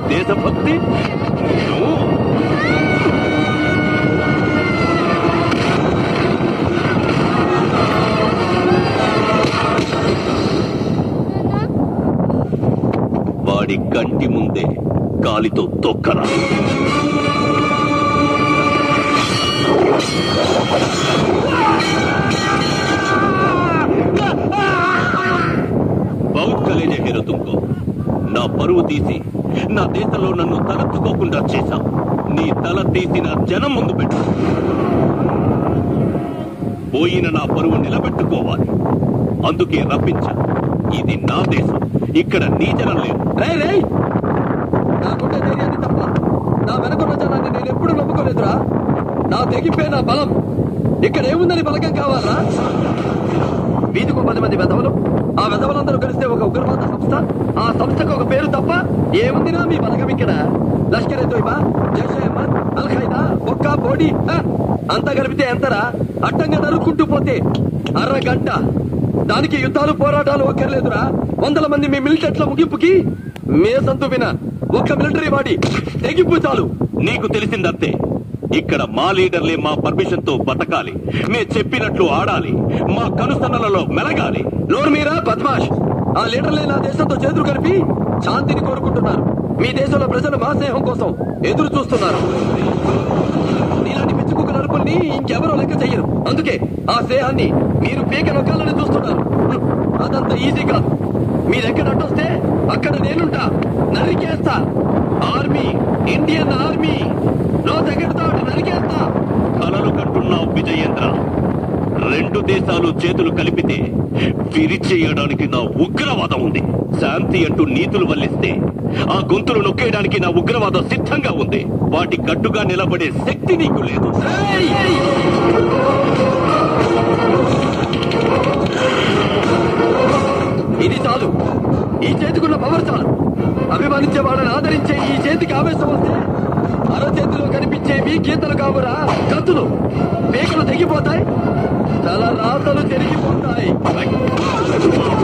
దేశభక్తి నువ్వు వాడి కంటి ముందే కాలితో తొక్కరా బౌత్ కలేజే హీరో తుమ్కో నా పరువు తీసి నా దేశంలో నన్ను తలెత్తుకోకుండా చేశా నీ తల తీసి నా జనం ముందు పెట్టు పోయిన నా పరువు నిలబెట్టుకోవాలి అందుకే రప్పించా ఇది నా దేశం ఇక్కడ నీ జనం లేదు రేయ్ రేయ్ నాకుండే ధైర్యాన్ని తప్ప నా వెనకున్న జనాన్ని నేను ఎప్పుడు నమ్ముకోలేదురా నా తెగింపే నా బలం ఇక్కడ ఏముందని బలగం కావాలా వీధికి పది మంది వెధవలు ఆ వెధవలందరూ కలిస్తే ఒక ఉగ్రవాద సంస్థ ఆ సంస్థకు ఒక పేరు తప్ప ఏముందినా మీ బలగం ఇక్కడ లష్కర్ ఏ తోయిబా జైషే అహ్మద్ అల్ ఖైదా ఒక్క బోడి హ? అంతా కలిపితే ఎంతరా అడ్డంగా నరుక్కుంటూ పోతే అరగంట దానికి యుద్ధాలు పోరాటాలు ఒక్కర్లేదురా వందల మంది మీ మిలిటెట్ల ముగింపుకి మేసంతు విన ఒక్క మిలిటరీ బాడీ తెగింపు చాలు నీకు తెలిసిందంతే ఇక్కడ మా లీడర్లే మా పర్మిషన్ తో బతకాలి మే చెప్పినట్లు ఆడాలి మా కనుసన్నలలో మెలగాలి నోరు మీరా బద్మాష్ ఆ లీడర్లే నా దేశంతో చేతులు కలిపి శాంతిని కోరుకుంటున్నారు మీ దేశంలో ప్రజలు మా స్నేహం కోసం ఎదురు చూస్తున్నారు నీలాంటి పిచ్చి కుక్క నరుపుల్ని ఇంకెవరో లెక్క చెయ్యరు అందుకే ఆ స్నేహాన్ని మీరు పీక నొక్కాలని చూస్తున్నారు హ్మ్, అదంత ఈజీ కాదు మీరెక్కడ అడ్డొస్తే అక్కడ నేనుంటా నరికేస్తా army Indian army no second thought నరికేస్తా కలలు కంటున్నావు విజయేంద్ర రెండు దేశాలు చేతులు కలిపితే విరిచేయడానికి నా ఉగ్రవాదం ఉంది శాంతి అంటూ నీతులు వల్లిస్తే ఆ గొంతులు నొక్కేయడానికి నా ఉగ్రవాదం సిద్ధంగా ఉంది వాటి గట్టుగా నిలబడే శక్తి నీకు లేదు ఏయ్! ఇది చాలు ఈ చేతికున్న పవర్ చాలు అభిమానించే వాళ్ళని ఆదరించే ఈ చేతికి ఆవేశం వస్తే అర చేతిలో కనిపించేవి గీతలు కావురా కత్తులు పేకలు తెగిపోతాయి తల రాతలు చెరిగిపోతాయి